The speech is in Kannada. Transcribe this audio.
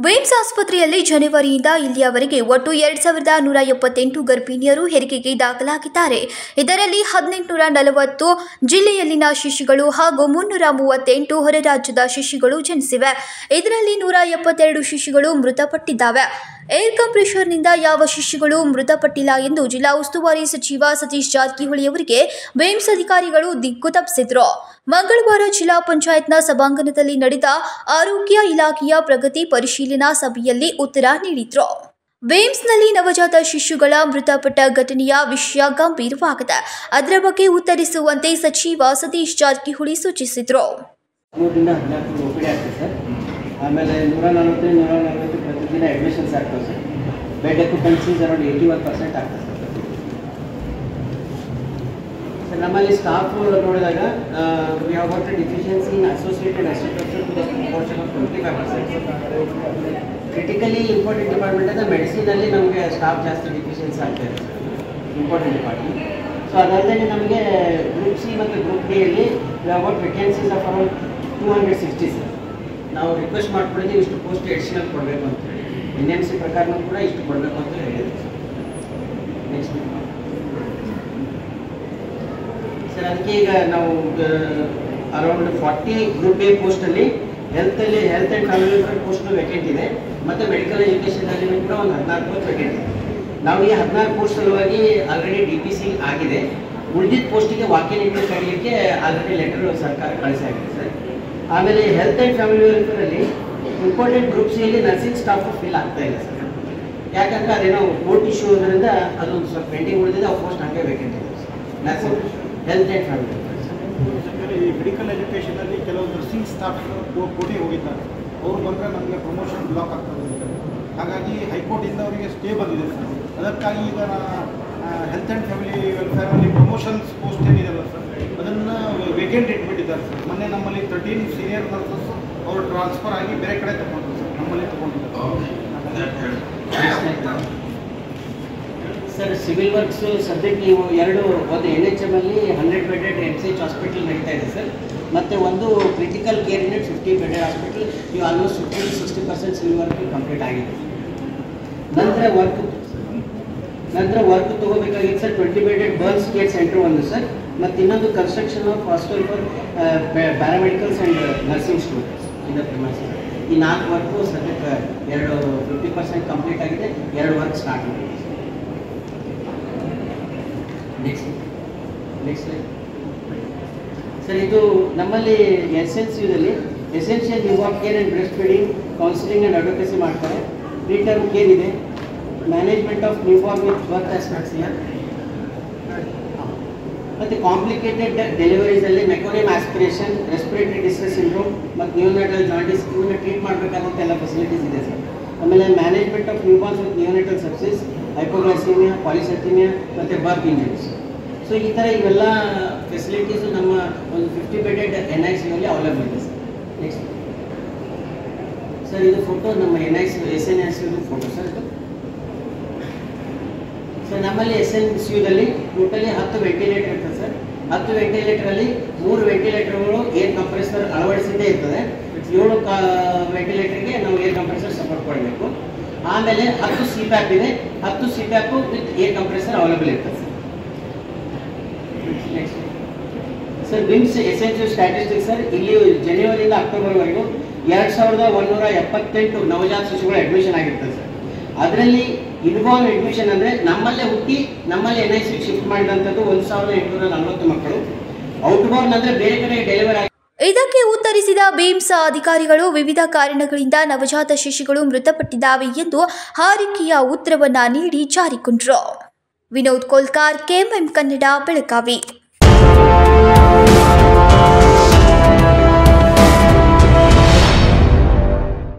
ವೇಮ್ಸ್ ಆಸ್ಪತ್ರೆಯಲ್ಲಿ ಜನವರಿಯಿಂದ ಇಲ್ಲಿಯವರೆಗೆ ಒಟ್ಟು ಎರಡ್ ಸಾವಿರದ ನೂರ ಎಪ್ಪತ್ತೆಂಟು ಗರ್ಭಿಣಿಯರು ಹೆರಿಗೆಗೆ ದಾಖಲಾಗಿದ್ದಾರೆ ಇದರಲ್ಲಿ ಹದಿನೆಂಟುನೂರ ನಲವತ್ತು ಜಿಲ್ಲೆಯಲ್ಲಿನ ಶಿಶುಗಳು ಹಾಗೂ ಮುನ್ನೂರ ಮೂವತ್ತೆಂಟು ಹೊರ ರಾಜ್ಯದ ಶಿಶುಗಳು ಜನಿಸಿವೆ ಇದರಲ್ಲಿ ನೂರ ಎಪ್ಪತ್ತೆರಡು ಶಿಶುಗಳು ಮೃತಪಟ್ಟಿದ್ದಾವೆ ಏರ್ ಕಂಪ್ರೆಷರ್ನಿಂದ ಯಾವ ಶಿಶುಗಳು ಮೃತಪಟ್ಟಿಲ್ಲ ಎಂದು ಜಿಲ್ಲಾ ಉಸ್ತುವಾರಿ ಸಚಿವ ಸತೀಶ್ ಜಾರಕಿಹೊಳಿ ಅವರಿಗೆ ವೇಮ್ಸ್ ಅಧಿಕಾರಿಗಳು ದಿಕ್ಕು ತಪ್ಪಿಸಿದ್ರು ಮಂಗಳವಾರ ಜಿಲ್ಲಾ ಪಂಚಾಯತ್ನ ಸಭಾಂಗಣದಲ್ಲಿ ನಡೆದ ಆರೋಗ್ಯ ಇಲಾಖೆಯ ಪ್ರಗತಿ ಪರಿಶೀಲನಾ ಸಭೆಯಲ್ಲಿ ಉತ್ತರ ನೀಡಿದ್ರು ವೇಮ್ಸ್ನಲ್ಲಿ ನವಜಾತ ಶಿಶುಗಳ ಮೃತಪಟ್ಟ ಘಟನೆಯ ವಿಷಯ ಗಂಭೀರವಾಗಿದೆ ಅದರ ಬಗ್ಗೆ ಉತ್ತರಿಸುವಂತೆ ಸಚಿವ ಸತೀಶ್ ಜಾರಕಿಹೊಳಿ ಸೂಚಿಸಿದರು ಮೂರರಿಂದ ಹದಿನಾಲ್ಕು ಒ ಪಿ ಡಿ ಆಗ್ತದೆ ಸರ್ ಆಮೇಲೆ ನೂರ ನಲವತ್ತು ನೂರ ನಲವತ್ತು ಪ್ರತಿದಿನ ಅಡ್ಮಿಷನ್ಸ್ ಆಗ್ತವೆ sir bed occupancies around eighty one percent ಆಗ್ತದೆ ಸರ್ ಸರ್ ನಮ್ಮಲ್ಲಿ ಸ್ಟಾಫ್ ನೋಡಿದಾಗ we have what deficiency in associated assistant to the proportion of twenty five percent critically important department ಅಂದರೆ ಮೆಡಿಸಿನಲ್ಲಿ ನಮಗೆ ಸ್ಟಾಫ್ ಜಾಸ್ತಿ ಡಿಫಿಷಿಯನ್ಸಿ ಆಗ್ತಾ ಇದೆ ಸರ್ ಇಂಪಾರ್ಟೆಂಟ್ ಡಿಪಾರ್ಟ್ಮೆಂಟ್ ಸೊ ಅದಲ್ಲದೆ ನಮಗೆ ಗ್ರೂಪ್ ಸಿ ಮತ್ತು ಗ್ರೂಪ್ ಡಿಯಲ್ಲಿ about vacancies of around two hundred sixty sir ನಾವು ರಿಕ್ವೆಸ್ಟ್ ಮಾಡ್ಕೊಂಡಿದ್ದೀವಿ ಇಷ್ಟು ಪೋಸ್ಟ್ ಎಡಿಷನಲ್ ಕೊಡಬೇಕು ಅಂತ ಹೇಳಿ ಎನ್ ಎಮ್ ಸಿ ಪ್ರಕಾರನೂ ಕೂಡ ಇಷ್ಟು ಕೊಡಬೇಕು ಅಂತ ಹೇಳಿದ್ದೀವಿ ಸರ್ ನೆಕ್ಸ್ಟ್ ಸರ್ ಅದಕ್ಕೆ ಈಗ ನಾವು ಅರೌಂಡ್ ಫಾರ್ಟಿ ಗ್ರೂಪ್ ಎ ಪೋಸ್ಟಲ್ಲಿ ಹೆಲ್ತಲ್ಲಿ health and family welfare post vacant ಇದೆ ಮತ್ತು ಮೆಡಿಕಲ್ ಎಜುಕೇಷನಲ್ಲಿ ಕೂಡ ಒಂದು ಹದಿನಾಲ್ಕು ಪೋಸ್ಟ್ ವೇಕೆಂಟ್ ಇದೆ ನಾವು ಈ ಹದಿನಾಲ್ಕು ಪೋಸ್ಟ್ ಸಲುವಾಗಿ ಆಲ್ರೆಡಿ ಡಿ ಪಿ ಸಿ ಆಗಿದೆ ಉಳಿದಿದ್ದ ಪೋಸ್ಟಿಗೆ ವಾಕಿನ್ ಇಂಟರ್ ಕರೀಲಿಕ್ಕೆ ಆಲ್ರೆಡಿ ಲೆಟರ್ ಸರ್ಕಾರ ಕಳಿಸಾಗಿದೆ ಸರ್ ಆಮೇಲೆ ಹೆಲ್ತ್ ಆ್ಯಂಡ್ ಫ್ಯಾಮಿಲಿ ವೆಲ್ಫೇರಲ್ಲಿ ಇಂಪಾರ್ಟೆಂಟ್ ಗ್ರೂಪ್ ಸಿಯಲ್ಲಿ ನರ್ಸಿಂಗ್ ಸ್ಟಾಫ್ ಫಿಲ್ ಆಗ್ತಾ ಇಲ್ಲ ಸರ್ ಯಾಕಂದ್ರೆ ಅದೇನೋ ಕೋರ್ಟ್ ಇಶ್ಯೂ ಇರೋದ್ರಿಂದ ಅದೊಂದು ಸ್ವಲ್ಪ ಪೆಂಡಿಂಗ್ ಉಳಿದಿದೆ ಆ ಪೋಸ್ಟ್ ಹಾಗೆ ವೇಕೆಂಟ್ ಇದೆ nursing health and family welfare sir ಯಾಕಂದರೆ ಈ ಮೆಡಿಕಲ್ ಎಜುಕೇಷನಲ್ಲಿ ಕೆಲವು ನರ್ಸಿಂಗ್ ಸ್ಟಾಫ್ ಕೋಟಿ ಹೋಗಿದ್ದಾರೆ ಅವರು ಬಂದರೆ ನಮಗೆ ಪ್ರಮೋಷನ್ ಬ್ಲಾಕ್ ಆಗ್ತದೆ ಅಂತಾರೆ. ಹಾಗಾಗಿ ಹೈಕೋರ್ಟಿಂದ ಅವರಿಗೆ ಸ್ಟೇ ಬಂದಿದೆ ಸರ್ ಅದಕ್ಕಾಗಿ ಈಗ ಹೆಲ್ತ್ ಆ್ಯಂಡ್ ಫ್ಯಾಮಿಲಿ ವೆಲ್ಫೇರಲ್ಲಿ ಪ್ರಮೋಷನ್ಸ್ ಪೋಸ್ಟ್ ಏನಿದೆಯಲ್ಲ ಸರ್ ಅದನ್ನು ವೇಕೆಂಟ್ ಇಟ್ಬಿಟ್ಟಿದ್ದಾರೆ ಸರ್ ಮೊನ್ನೆ ನಮ್ಮಲ್ಲಿ ತರ್ಟೀನ್ ಸೀನಿಯರ್ ನರ್ಸಸ್ ಅವರು ಟ್ರಾನ್ಸ್ಫರ್ ಆಗಿ ಬೇರೆ ಕಡೆ ತಗೊಂಡ್ರು ಸರ್ ನಮ್ಮಲ್ಲಿ ತಗೊಂಡಿದ್ದಾರೆ ಸರ್ ಸಿವಿಲ್ ವರ್ಕ್ಸ್ ಸದ್ಯಕ್ಕೆ ನೀವು ಎರಡು ಒಂದು ಎನ್ ಎಚ್ ಎಮ್ ಅಲ್ಲಿ hundred bedded N C H hospital ನಡೀತಾ ಇದೆ ಸರ್ ಮತ್ತು ಒಂದು critical care unit fifty bedded hospital ನೀವು almost fifty sixty percent civil work complete ಆಗಿದೆ ನಂತರ ವರ್ಕ್ ನಂತರ ವರ್ಕ್ ತೊಗೋಬೇಕಾಗಿತ್ತು sir twenty bedded burns care centre ಒಂದು ಸರ್ ಮತ್ತು ಇನ್ನೊಂದು construction of hostel for paramedicals and nursing students ಇದ ಫೇಮಸ್ ಈ ನಾಲ್ಕು ವರ್ಕು ಸದ್ಯಕ್ಕೆ ಎರಡು ಫಿಫ್ಟಿ ಪರ್ಸೆಂಟ್ ಕಂಪ್ಲೀಟ್ ಆಗಿದೆ ಎರಡು ವರ್ಕ್ ಸ್ಟಾರ್ಟ್ ಆಗಿದೆ ನೆಕ್ಸ್ಟ್ ನೆಕ್ಸ್ಟ್ ಸರ್ ಇದು ನಮ್ಮಲ್ಲಿ ಎಸ್ ಎನ್ ಸಿ ಯುದಲ್ಲಿ essential newborn care and breastfeeding counselling and advocacy ಮಾಡ್ತಾರೆ ಪ್ರೀ ಟರ್ಮ್ ಕೇರ್ ಇದೆ management of newborn with birth aspects ಮತ್ತು ಕಾಂಪ್ಲಿಕೇಟೆಡ್ ಡೆಲಿವರೀಸಲ್ಲಿ meconium aspiration respiratory distress syndrome ಮತ್ತು ನ್ಯೂನೆಟಲ್ ಜಾಂಡಿಸ್ ಇವನ್ನ ಟ್ರೀಟ್ ಮಾಡಬೇಕಾದಂಥ ಎಲ್ಲ ಫೆಸಿಲಿಟೀಸ್ ಇದೆ ಸರ್ ಆಮೇಲೆ management of newborns with neonatal sepsis hypoglycaemia polycythaemia ಮತ್ತು ಬರ್ತ್ ಇಂಜರೀಸ್ ಸೊ ಈ ಥರ ಇವೆಲ್ಲ ಫೆಸಿಲಿಟೀಸು ನಮ್ಮ ಒಂದು ಫಿಫ್ಟಿ ಬೆಡೆಡ್ ಎನ್ ಐ ಸಿಯಲ್ಲಿ ಅವೈಲೇಬಲ್ ಇದೆ ಸರ್ ನೆಕ್ಸ್ಟ್ ಸರ್ ಇದು ಫೋಟೋ ನಮ್ಮ N I C S N S U photo sir ಇದು ಸರ್ ನಮ್ಮಲ್ಲಿ ಎಸ್ ಎನ್ ಸಿ ಯುದಲ್ಲಿ ಟೋಟಲಿ ಹತ್ತು ವೆಂಟಿಲೇಟರ್ ಇರ್ತದೆ ಸರ್ ಹತ್ತು ವೆಂಟಿಲೇಟರಲ್ಲಿ ಮೂರು ವೆಂಟಿಲೇಟರ್ಗಳು ಏರ್ ಕಂಪ್ರೆಸರ್ ಅಳವಡಿಸಿದ್ದೇ ಇರ್ತದೆ ಏಳು ಕಾ ವೆಂಟಿಲೇಟರ್ಗೆ ನಾವು ಏರ್ ಕಂಪ್ರೆಸರ್ ಸಪೋರ್ಟ್ ಕೊಡಬೇಕು ಆಮೇಲೆ ಹತ್ತು ಸಿ ಪ್ಯಾಪ್ ಇದೆ ಹತ್ತು CPAP with air compressor available ಇರ್ತದೆ sir next sir VIMS S N C statistics sir ಇಲ್ಲಿ ಜನವರಿಯಿಂದ ಅಕ್ಟೋಬರ್ವರೆಗೂ ಎರಡು ಸಾವಿರದ ಒಂದೂರ ಎಪ್ಪತ್ತೆಂಟು ನವಜಾತ ಶಿಶುಗಳು ಅಡ್ಮಿಷನ್ ಆಗಿರ್ತದೆ ಸರ್ ಅದರಲ್ಲಿ ಇನ್ವಾಲ್ವ್ ಅಡ್ಮಿಷನ್ ಅಂದರೆ ನಮ್ಮಲ್ಲೇ ಹುಟ್ಟಿ ನಮ್ಮಲ್ಲಿ ಎನ್ ಐ ಸಿ ಶಿಫ್ಟ್ ಮಾಡಿದಂಥದ್ದು ಒಂದು ಸಾವಿರದ ಎಂಟುನೂರ ನಲವತ್ತು ಮಕ್ಕಳು ಔಟ್ಬೋರ್ನ್ ಅಂದರೆ ಬೇರೆ ಕಡೆ ಡೆಲಿವರಿ ಆಗಿ ಇದಕ್ಕೆ ಉತ್ತರಿಸಿದ ಬೇಮ್ಸ್ ಅಧಿಕಾರಿಗಳು ವಿವಿಧ ಕಾರಣಗಳಿಂದ ನವಜಾತ ಶಿಶುಗಳು ಮೃತಪಟ್ಟಿದ್ದಾವೆ ಎಂದು ಹಾರಿಕೆಯ ಉತ್ತರವನ್ನ ನೀಡಿ ಜಾರಿಕೊಂಡ್ರು ವಿನೋದ್ ಕೋಲ್ಕಾರ್ ಕೆಎಂಎಂ ಕನ್ನಡ ಬೆಳಗಾವಿ